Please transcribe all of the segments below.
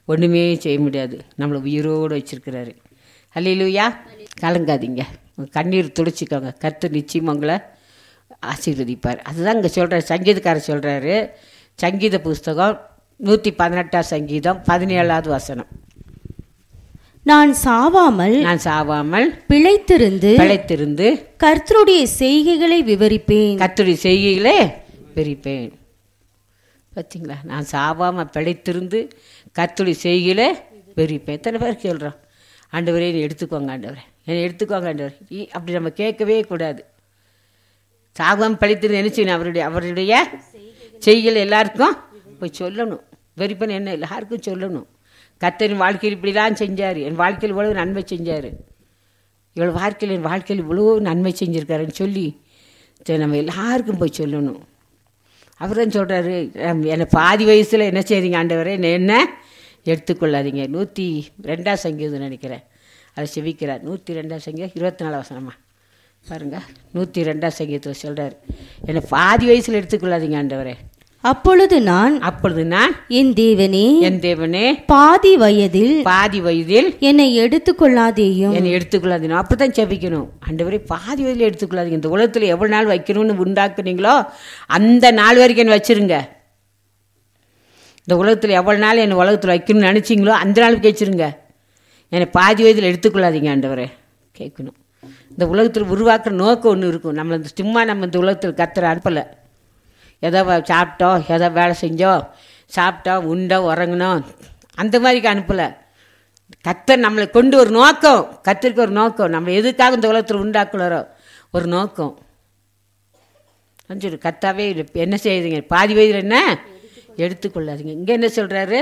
ஒன்றுமே செய்ய முடியாது நம்மளை உயிரோடு வச்சிருக்கிறாரு அல்லையிலுயா கலங்காதீங்க உங்க கண்ணீர் துடைச்சிக்கோங்க கர்த்தர் நிச்சயம் உங்களை ஆசீர்வதிப்பார் அதுதான் இங்கே சொல்கிறார் சங்கீதக்காரர் சொல்கிறாரு சங்கீத புஸ்தகம் நூற்றி பதினெட்டாம் சங்கீதம் பதினேழாவது வசனம் நான் சாவாமல் நான் சாவாமல் பிழைத்திருந்து பிழைத்திருந்து கர்த்தருடைய செய்கைகளை விவரிப்பேன் கத்துடைய செய்கைகளே பிரிப்பேன் பார்த்தீங்களா நான் சாவாமல் பிழைத்திருந்து கத்துடைய செய்கையிலே பிரிப்பேன் எத்தனை பேர் சொல்கிறோம் ஆண்டவரே என்னை எடுத்துக்கோங்க ஆண்டவரே என்னை எடுத்துக்கோங்க ஆண்டவர் இ- அப்படி நம்ம கேட்கவே கூடாது சாகாமல் பிழைத்திருந்து என்ன செய்யணும் அவருடைய அவருடைய செய்கைகள் எல்லாருக்கும் போய் சொல்லணும் வெறிப்பன் என்ன எல்லாருக்கும் சொல்லணும் கத்தரின் வாழ்க்கையில் இப்படிலாம் செஞ்சார் என் வாழ்க்கையில் இவ்வளவு நன்மை செஞ்சார் இவ்வளோ வாழ்க்கையில் என் வாழ்க்கையில் இவ்வளோ நன்மை செஞ்சுருக்காருன்னு சொல்லி சரி, நம்ம எல்லாருக்கும் போய் சொல்லணும் அவர் தான் சொல்கிறாரு என்னை பாதி வயசில் என்ன செய்றீங்க ஆண்டவரே என்னை என்ன எடுத்துக்கொள்ளாதீங்க நூற்றி ரெண்டாம் சங்கீதம் நினைக்கிறேன் அதை செவிக்கிறார் நூற்றி ரெண்டாம் சங்கீதம் இருபத்தி நாலாம் வசனமா பாருங்க நூற்றி ரெண்டாம் சங்கீதத்தில் சொல்கிறார் என்னை பாதி வயசில் எடுத்துக்கொள்ளாதீங்க ஆண்டவரே அப்பொழுது நான் அப்பொழுது நான் என் தேவனே என் தேவனே பாதி வயதில் பாதி வயதில் என்னை எடுத்துக்கொள்ளாதேயும் என்னை எடுத்துக்கொள்ளாதீங்க அப்படி தான் ஜெபிக்கணும் ஆண்டவரே பாதி வயதில் எடுத்துக்கொள்ளாதீங்க இந்த உலகத்தில் எவ்வளோ நாள் வைக்கணும்னு உண்டாக்குனீங்களோ அந்த நாள் வரைக்கும் என்னை வச்சிருங்க இந்த உலகத்தில் எவ்வளோ நாள் என்னை உலகத்தில் வைக்கணும்னு நினச்சிங்களோ அந்த நாளுக்கு வச்சிருங்க என்னை பாதி வயதில் எடுத்துக்கொள்ளாதீங்க ஆண்டவரே கேட்கணும் இந்த உலகத்தில் உருவாக்குற நோக்கம் ஒன்று இருக்கும் நம்மளை இந்த சும்மா நம்ம இந்த உலகத்தில் கத்துற அனுப்பலை ஏதோ வ- சாப்பிட்டோம் ஏதோ வேலை செஞ்சோம் சாப்பிட்டோம் உண்டோம் உறங்கினோம் அந்த மாதிரிக்கு அனுப்பலை கத்தர் நம்மளை கொண்டு ஒரு நோக்கம் கத்திற்கு ஒரு நோக்கம் நம்ம எதுக்காக இந்த உலகத்தில் உண்டாக்குனாரோ ஒரு நோக்கம் சொல்லு கத்தாவே இது என்ன செய்யுதுங்க பாதி வயதில் என்ன எடுத்துக்கொள்ளாதீங்க இங்கே என்ன சொல்கிறாரு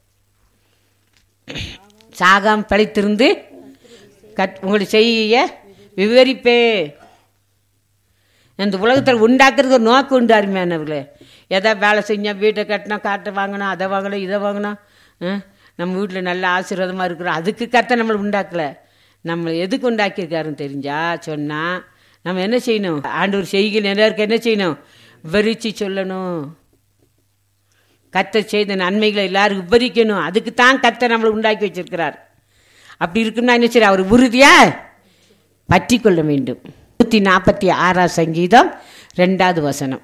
சாகாம பிழைத்திருந்து கத் உங்களுடைய செய்ய விவரிப்பே இந்த உலகத்தில் உண்டாக்குறதுக்கு ஒரு நோக்கம் உண்டு அருமையானவர்களே எதா வேலை செஞ்சோம் வீட்டை கட்டினோம் காட்டை வாங்கினோம் அதை வாங்கினோம் இதை வாங்கினோம் ஆ? நம்ம வீட்டில் நல்ல ஆசீர்வாதமாக இருக்கிறோம் அதுக்கு கத்த நம்மளை உண்டாக்கலை நம்மளை எதுக்கு உண்டாக்கியிருக்காருன்னு தெரிஞ்சா சொன்னால் நம்ம என்ன செய்யணும் ஆண்டவர் செய்கையில் எல்லாருக்கும் என்ன செய்யணும் விவரித்து சொல்லணும் கத்தர் செய்த நன்மைகளை எல்லாரும் விவரிக்கணும் அதுக்கு தான் கத்தர் நம்மளை உண்டாக்கி வச்சிருக்கிறார் அப்படி இருக்குன்னா என்ன சரி அவர் உறுதியா பற்றி கொள்ள வேண்டும் நூற்றி நாற்பத்தி ஆறாம் சங்கீதம் ரெண்டாவது வசனம்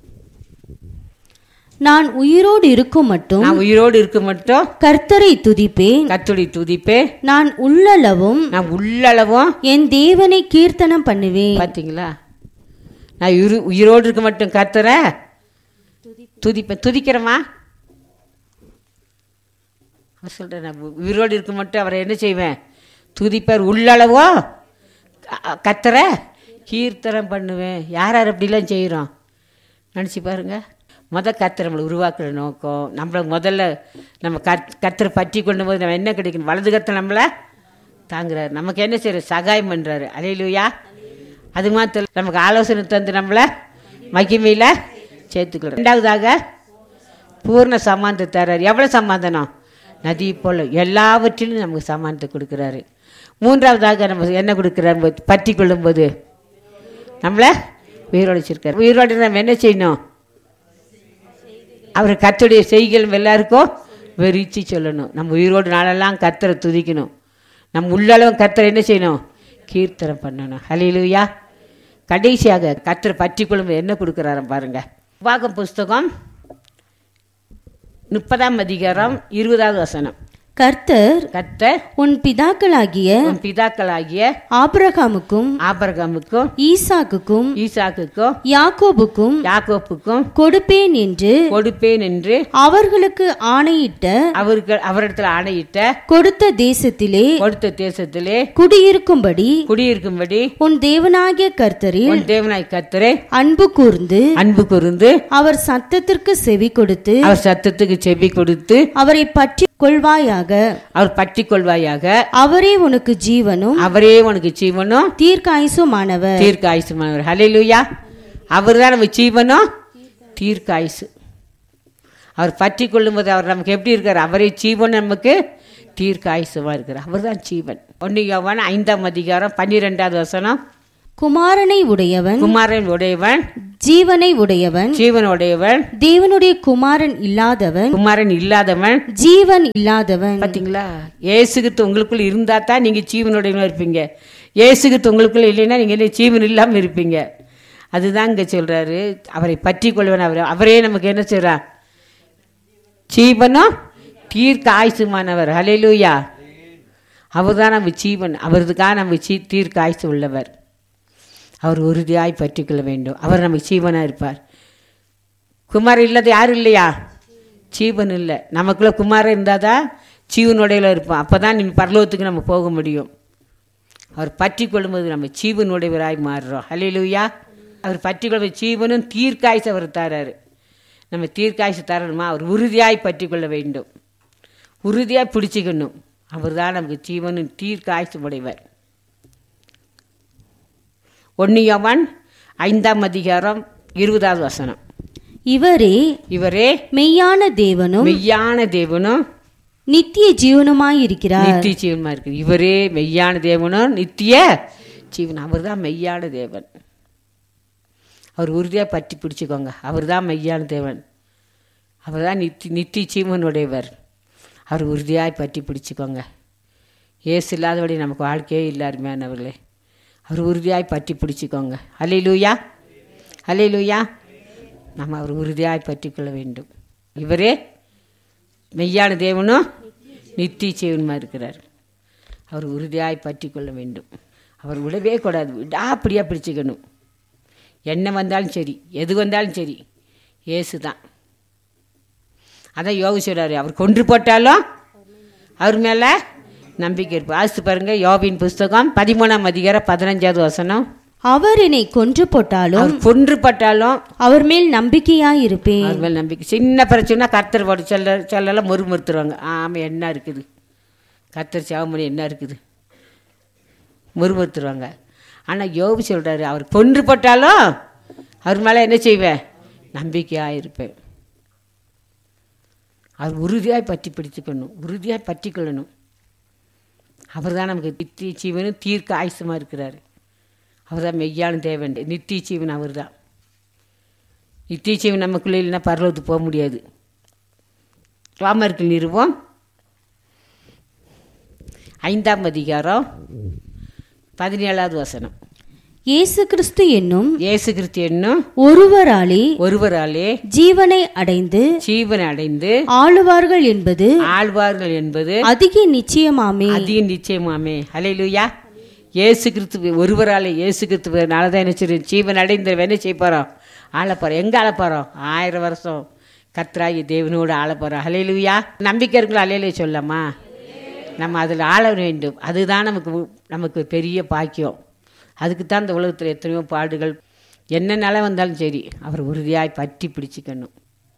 நான் உயிரோடு இருக்கும் மட்டும் நான் உயிரோடு இருக்க மட்டும் கர்த்தரை துதிப்பேன் கத்துடி துதிப்பே நான் உள்ளளவும் நான் உள்ளளவும் என் தேவனை கீர்த்தனம் பண்ணுவேன் பார்த்தீங்களா நான் உயிர் உயிரோடு இருக்க மட்டும் கத்துற துதிப்பேன் துதிக்கிறேம்மா அவர் சொல்கிறேன் நான் உ- உயிரோடு இருக்க மட்டும் அவரை என்ன செய்வேன் துதிப்பார் உள்ளளவோ க- கத்துற கீர்த்தனம் பண்ணுவேன் யார் யார் அப்படிலாம் செய்கிறோம் நினச்சி பாருங்க முத கத்தரை நம்மளை உருவாக்குற நோக்கம் நம்மளை முதல்ல நம்ம கத் கத்தரை பற்றி கொண்டு போது நம்ம என்ன கிடைக்கணும் வலது கத்தை நம்மளை தாங்குறாரு நமக்கு என்ன செய்யற சகாயம் பண்ணுறாரு அலையிலுயா அது மாத்திரம் நமக்கு ஆலோசனை தந்து நம்மளை மகிமையில் சேர்த்துக்கிறோம் ரெண்டாவதாக பூர்ண சமாந்தம் தர்றாரு எவ்வளோ சமாதானம் நதி போல் எல்லாவற்றிலும் நமக்கு சமாதானத்தை கொடுக்குறாரு மூன்றாவதாக நம்ம என்ன கொடுக்குறாரு போது பற்றி கொள்ளும்போது நம்மளை உயிரோடு வச்சிருக்காரு உயிரோடு நம்ம என்ன செய்யணும் அவர் கத்துடைய செய்கைகள் எல்லாருக்கும் வெறிச்சு சொல்லணும் நம்ம உயிரோடு நாளெல்லாம் கத்தரை துதிக்கணும் நம்ம உள்ளளவும் கத்தரை என்ன செய்யணும் கீர்த்தனம் பண்ணணும் ஹலிலுயா கடைசியாக கத்தரை பற்றி கொள்ளும்போது என்ன கொடுக்குறாரு பாருங்க உபாகம் புஸ்தகம் முப்பதாம் அதிகாரம் இருபதாவது வசனம் கர்த்தர் கத்தர் உன் பிதாக்களாகிய உன் பிதாக்களாகிய ஆபிரகாமுக்கும் ஆபரகமுக்கும் ஈசாக்குக்கும் ஈசாக்குக்கும் யாக்கோபுக்கும் யாக்கோப்புக்கும் கொடுப்பேன் என்று கொடுப்பேன் என்று அவர்களுக்கு ஆணையிட்ட அவர்கள் அவரிடத்தில் ஆணையிட்ட கொடுத்த தேசத்திலே கொடுத்த தேசத்திலே குடியிருக்கும்படி குடியிருக்கும்படி உன் தேவனாகிய கர்த்தரில் உன் தேவனாய் கத்தரே அன்பு கூர்ந்து அன்பு கூர்ந்து அவர் சத்தத்திற்கு செவி கொடுத்து அவர் சத்தத்துக்கு செவி கொடுத்து அவரை பற்றி கொள்வாயாக அவர் பற்றி கொள்வாயாக அவரே உனக்கு ஜீவனும் அவரே உனக்கு ஜீவனும் தீர்க்காயுசுமானவர் தீர்க்க ஆயுசுமானவர் ஹalleluya அவர் தான் நம்ம ஜீவனும் தீர்க்க ஆயுசு அவர் பற்றி கொள்ளும்போது அவர் நமக்கு எப்படி இருக்கார் அவரே ஜீவன் நமக்கு தீர்க்க ஆயுசுமா இருக்கிறார் அவர் தான் ஜீவன் ஒன்று யோவான் ஐந்தாம் அதிகாரம் பன்னிரெண்டாவது வசனம் குமாரனை உடையவன் குமாரன் உடையவன் ஜீவனை உடையவன் ஜீவன் உடையவன் தேவனுடைய குமாரன் இல்லாதவன் குமாரன் இல்லாதவன் ஜீவன் இல்லாதவன் பாத்தீங்களா ஏசுகித்து உங்களுக்குள்ள இருந்தா தான் நீங்க ஜீவனுடையவனா இருப்பீங்க ஏசுகித்து உங்களுக்குள்ள இல்லைன்னா நீங்க என்ன ஜீவன் இல்லாம இருப்பீங்க அதுதான் இங்க சொல்றாரு அவரை பற்றி கொள்வன் அவர் அவரே நமக்கு என்ன செய்றார் ஜீவனும் தீர்க்க ஆயுசுமானவர் ஹalleluya அவர் தான் நம்ம ஜீவன் அவருக்காக நம்ம சீ தீர்க்க ஆயுசு உள்ளவர் அவர் உறுதியாய் பற்றிக்கொள்ள வேண்டும் அவர் நமக்கு ஜீவனாக இருப்பார் குமார் இல்லாத யாரும் இல்லையா ஜீவன் இல்லை நமக்குள்ள குமாரன் இருந்தால் தான் ஜீவனுடையில இருப்போம் அப்போ தான் நீ பரலோகத்துக்கு நம்ம போக முடியும் அவர் பற்றி கொள்ளும்போது நம்ம ஜீவனுடையவராய் மாறுறோம் ஹalleluya அவர் பற்றி கொள்வது ஜீவனும் தீர்க்காய்ச்சி அவர் தராரு நம்ம தீர்க்காய்ச்சி தரணுமா அவர் உறுதியாய் பற்றி கொள்ள வேண்டும் உறுதியாக பிடிச்சிக்கணும் அவர் தான் நமக்கு ஜீவனும் தீர்க்காய்ச்சி உடையவர் ஒன்னியவன் ஐந்தாம் அதிகாரம் இருபதாவது வசனம் இவரே இவரே மெய்யான தேவனும் மெய்யான தேவனும் நித்திய ஜீவனுமாயிருக்கிறார் நித்திய ஜீவனுமா இருக்கு இவரே மெய்யான தேவனும் நித்திய ஜீவன் அவர் தான் மெய்யான தேவன் அவர் உறுதியாக பற்றி பிடிச்சிக்கோங்க அவர் தான் மெய்யான தேவன் அவர் தான் நித்தி நித்திய ஜீவனுடையவர் அவர் உறுதியாய் பற்றி பிடிச்சிக்கோங்க ஏசு இல்லாதபடி நமக்கு வாழ்க்கையே இல்லை அருமையானவர்களே அவர் உறுதியாய் பற்றி பிடிச்சிக்கோங்க அலை லூயா அலை லூயா நம்ம அவர் உறுதியாய் பற்றி கொள்ள வேண்டும் இவரே மெய்யான தேவனும் நித்திய ஜீவனுமா இருக்கிறார் அவர் உறுதியாய் பற்றி கொள்ள வேண்டும் அவர் விடவே கூடாது விடாப்படியாக பிடிச்சிக்கணும் என்ன வந்தாலும் சரி எது வந்தாலும் சரி ஏசு தான் அதான் யோக சொல்கிறாரு அவர் கொன்று போட்டாலும் அவர் மேலே நம்பிக்கை இருப்பு ஆசித்து பாருங்கள் யோபின் புஸ்தகம் பதிமூணாம் அதிகாரம் பதினஞ்சாவது வசனம் அவர் என்னை கொன்று போட்டாலும் அவர் கொன்று பட்டாலும் அவர் மேல் நம்பிக்கையாயிருப்பேன் அவர் மேல் நம்பிக்கை சின்ன பிரச்சனை கர்த்தர் போட்டு சொல்ல சொல்லலாம் முறுமுறுத்துருவாங்க ஆமாம் என்ன இருக்குது கர்த்தர் சாவமணி என்ன இருக்குது முறுமுறுத்துருவாங்க ஆனால் யோபு சொல்கிறாரு அவர் கொன்று போட்டாலும் அவர் மேலே என்ன செய்வேன் நம்பிக்கையாக இருப்பேன் அவர் உறுதியாய் பற்றி பிடிச்சுக்கணும் உறுதியாய் பற்றி கொள்ளணும் அவர் தான் நமக்கு நித்திய ஜீவனும் தீர்க்க ஆயுசமாக இருக்கிறாரு அவர் தான் மெய்யான தேவன் நித்திய ஜீவன் அவர் தான் நித்திய ஜீவன் நமக்குள்ளே இல்லைன்னா பரலோகத்துக்கு போக முடியாது ராமருக்கு நிறுவம் ஐந்தாம் அதிகாரம் பதினேழாவது வசனம் இயேசு கிறிஸ்து என்னும் இயேசு கிறிஸ்து என்னும் ஒருவராலே ஒருவராலே ஜீவனை அடைந்து ஜீவன் அடைந்து ஆளுவார்கள் என்பது ஆழ்வார்கள் என்பது அதிக நிச்சயமாமே அதிக நிச்சயமாமே ஹalleluya இயேசு கிறிஸ்து ஒருவராலே இயேசு கிறிஸ்துவனால தான் என்ன செய்யும் ஜீவன் அடைந்து என்ன செய்ய போகிறோம் ஆள போகிறோம் எங்கே ஆள போகிறோம் ஆயிரம் வருஷம் கத்ராகி தேவனோடு ஆள போகிறோம் ஹalleluya நம்பிக்கை இருக்கலாம் அலையிலே சொல்லாமா நம்ம அதில் ஆள வேண்டும் அதுதான் நமக்கு உ- நமக்கு பெரிய பாக்கியம் அதுக்கு தான் இந்த உலகத்தில் எத்தனையோ பாடுகள் என்ன நிலை வந்தாலும் சரி அவர் உறுதியாய் பற்றி பிடிச்சிக்கணும்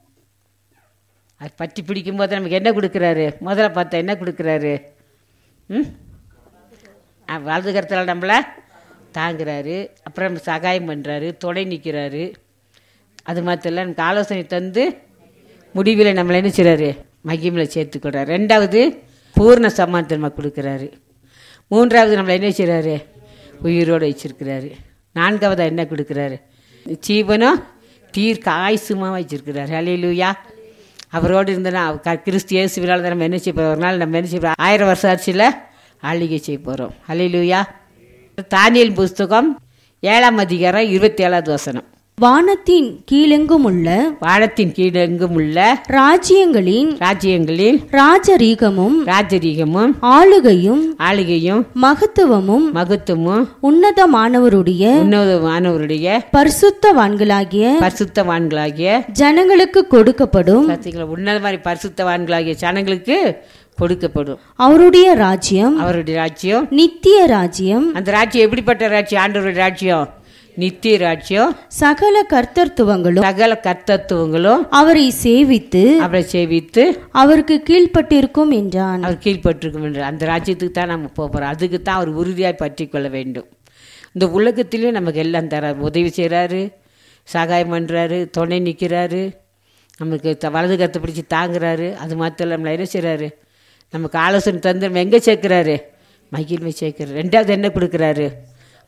அது பற்றி பிடிக்கும்போது நமக்கு என்ன கொடுக்குறாரு முதல்ல பார்த்தா என்ன கொடுக்குறாரு ம் அஹ் வலது கருத்தில் நம்மளை தாங்குறாரு அப்புறம் சகாயம் பண்ணுறாரு துணை நிற்கிறாரு அது மாத்திரம் நமக்கு ஆலோசனை தந்து முடிவில் நம்மளை என்ன செய்கிறாரு மகிமில் சேர்த்துக்கிறார் ரெண்டாவது பூர்ண சமானத்தை நமக்கு கொடுக்குறாரு மூன்றாவது நம்மளை என்ன செய்கிறாரு உயிரோடு வச்சிருக்கிறாரு நான்காவது என்ன கொடுக்குறாரு ஜீவனும் தீர்க்க ஆயுசுமாக வச்சிருக்கிறாரு அலையிலுயா அவரோடு இருந்தனா க- கிறிஸ்து இயேசுவினால் தான் நம்ம என்ன செய்ய போகிறோம் ஒரு நாள் நம்ம என்ன செய்ய போகிறோம் ஆயிரம் வருஷம் ஆட்சியில் ஆளுகை செய்ய போகிறோம் அலையிலுயா தானியல் புஸ்தகம் ஏழாம் அதிகாரம் இருபத்தி ஏழாவது வசனம் வானத்தின் கீழெங்கும் உள்ள வானத்தின் கீழெங்கும் உள்ள ராஜ்யங்களின் ராஜ்யங்களில் ராஜரீகமும் ராஜரீகமும் ஆளுகையும் ஆளுகையும் மகத்துவமும் மகத்துவமும் உன்னதமானவருடைய உன்னதமானவருடைய பரிசுத்தவான்களாகிய பரிசுத்தவான்களாகிய ஜனங்களுக்கு கொடுக்கப்படும் பார்த்தீங்களா உன்னத மாதிரி பரிசுத்தவான்களாகிய ஜனங்களுக்கு கொடுக்கப்படும் அவருடைய ராஜ்யம் அவருடைய ராஜ்யம் நித்திய ராஜ்யம் அந்த ராஜ்யம் எப்படிப்பட்ட ராஜ்யம் ஆண்டவருடைய ராஜ்யம் நித்திய ராஜ்யம் சகல கர்த்தர்த்துவங்களும் சகல கர்த்தத்துவங்களும் அவரை சேவித்து அவரை சேவித்து அவருக்கு கீழ்ப்பட்டிருக்கும் என்றான் அவர் கீழ்ப்பட்டிருக்கும் என்று அந்த ராஜ்யத்துக்கு தான் நம்ம போக போகிறோம் அதுக்கு தான் அவர் உறுதியாய் பற்றி கொள்ள வேண்டும் இந்த உலகத்திலையும் நமக்கு எல்லாம் தரார் உதவி செய்கிறாரு சகாயம் பண்ணுறாரு துணை நிற்கிறாரு நமக்கு த- வலது கத்தை பிடிச்சி தாங்குறாரு அது மாத்திரம் நம்மளை என்ன செய்கிறாரு நமக்கு ஆலோசனை தந்து நம்ம எங்கே சேர்க்குறாரு மகிழ்மை சேர்க்கிறாரு ரெண்டாவது என்ன கொடுக்குறாரு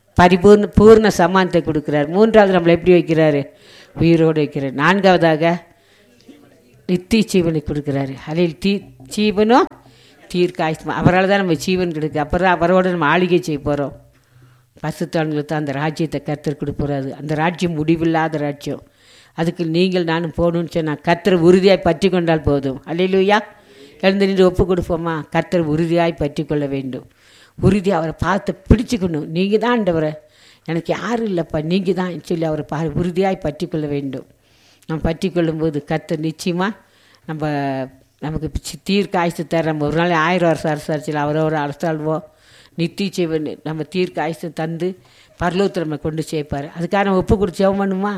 பரிபூர்ண பூர்ண சமானத்தை கொடுக்குறார் மூன்றாவது நம்மளை எப்படி வைக்கிறாரு உயிரோடு வைக்கிறார் நான்காவதாக நித்திய ஜீவனை கொடுக்குறாரு அதில் தீ ஜீவனும் தீர்க்காயுஷ்மா அவரால் தான் நம்ம ஜீவன் கிடைக்கு அப்புறம் அவரோட நம்ம ஆளிகை செய்ய போகிறோம் பசுத்தான்களுக்கு அந்த ராஜ்யத்தை கர்த்தர் கொடுப்பறாது அந்த ராஜ்யம் முடிவில்லாத ராஜ்யம் அதுக்கு நீங்கள் நானும் போகணும்னு சொன்னால் கர்த்தர் உறுதியாய் பற்றி கொண்டால் போதும் அல்லையிலுயா எழுந்து நின்று ஒப்பு கொடுப்போமா கர்த்தர் உறுதியாய் பற்றி கொள்ள வேண்டும் உறுதி அவரை பார்த்து பிடிச்சுக்கணும் நீங்கள் தான் ஆண்டவரை எனக்கு யாரும் இல்லைப்பா நீங்கள் தான் சொல்லி அவரை பா உறுதியாய் பற்றி கொள்ள வேண்டும் நம்ம பற்றி கொள்ளும்போது கர்த்தர் நிச்சயமாக நம்ம நமக்கு சி- தீர்க்க ஆயுசு தர நம்ம ஒரு நாள் ஆயிரம் வருஷம் அரசாட்சியில் அவரோட அரசாள்வோம் நித்திய ஜீவன் நம்ம தீர்க்க ஆயுசு தந்து பரலோகத்தில் நம்ம கொண்டு சேர்ப்பார் அதுக்காக நம்ம ஒப்பு கொடுத்து ஜெபம் பண்ணுமா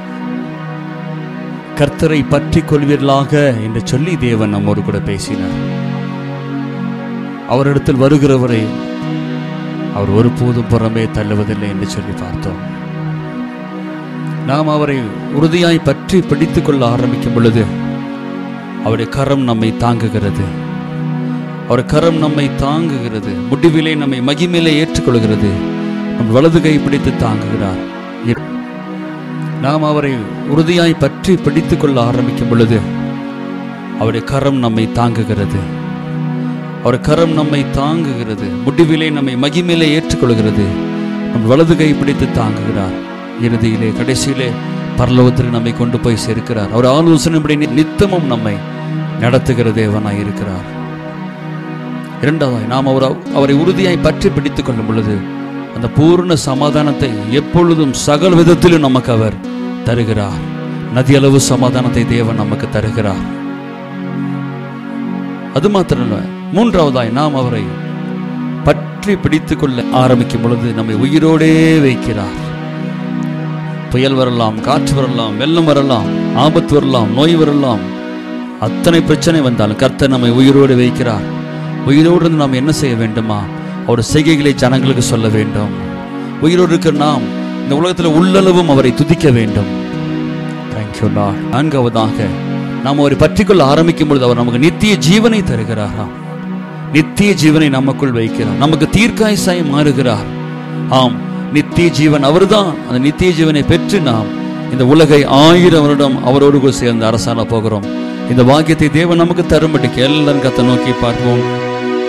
கர்த்தரை பற்றி கொள்வீர்களாக என்று சொல்லி தேவன் நம்மோடு கூட பேசினார் அவரிடத்தில் வருகிறவரை அவர் ஒருபோதும் புறமே தள்ளுவதில்லை என்று சொல்லி பார்த்தோம் நாம் அவரை உறுதியாய் பற்றி பிடித்துக் கொள்ள ஆரம்பிக்கும் பொழுது அவருடைய கரம் நம்மை தாங்குகிறது அவர் கரம் நம்மை தாங்குகிறது முடிவிலே நம்மை மகிமையிலே ஏற்றுக்கொள்கிறது நம் வலது கை பிடித்து தாங்குகிறார் இ- நாம் அவரை உறுதியாய் பற்றி பிடித்துக் கொள்ள ஆரம்பிக்கும் பொழுது அவருடைய கரம் நம்மை தாங்குகிறது அவர் கரம் நம்மை தாங்குகிறது முடிவிலே நம்மை மகிமையிலே ஏற்றுக்கொள்கிறது நம் வலது கை பிடித்து தாங்குகிறார் இறுதியிலே கடைசியிலே பரலோகத்தில் நம்மை கொண்டு போய் சேர்க்கிறார் அவர் ஆலோசனைப்படி நி- நித்தமும் நம்மை நடத்துகிற தேவனாய் இருக்கிறார் இரண்டாவதாய் நாம் அவர் அவரை உறுதியாய் பற்றி பிடித்துக் கொள்ளும் பொழுது அந்த பூர்ண சமாதானத்தை எப்பொழுதும் சகல விதத்திலும் நமக்கு அவர் தருகிறார் நதியளவு சமாதானத்தை தேவன் நமக்கு தருகிறார் அது மாத்திரமல்ல மூன்றாவதாய் நாம் அவரை பற்றி பிடித்துக் கொள்ள ஆரம்பிக்கும் பொழுது நம்மை உயிரோடே வைக்கிறார் புயல் வரலாம் காற்று வரலாம் வெள்ளம் வரலாம் ஆபத்து வரலாம் நோய் வரலாம் அத்தனை பிரச்சனை வந்தாலும் கர்த்தர் நம்மை உயிரோடு வைக்கிறார் உயிரோடு இருந்து நாம் என்ன செய்ய வேண்டுமா அவர் செய்கைகளை ஜனங்களுக்கு சொல்ல வேண்டும் உயிரோடு இருக்கிற நாம் இந்த உலகத்தில் உள்ளளவும் அவரை துதிக்க வேண்டும் தேங்க்யூ லார்ட் நான்காவதாக நாம் அவரை பற்றிக்கொள்ள ஆரம்பிக்கும் பொழுது அவர் நமக்கு நித்திய ஜீவனை தருகிறாராம் நித்திய ஜீவனை நமக்குள் வைக்கிறார் நமக்கு தீர்க்காயசாய் மாறுகிறார் ஆம் நித்திய ஜீவன் அவர்தான் அந்த நித்திய ஜீவனை பெற்று நாம் இந்த உலகை ஆயிரம் வருடம் அவரோடு கூட சேர்ந்து அரசாண போகிறோம் இந்த வாக்கியத்தை தேவன் நமக்கு தரும்படிக்கு எல்லாரும் கத்தை நோக்கி பார்ப்போம்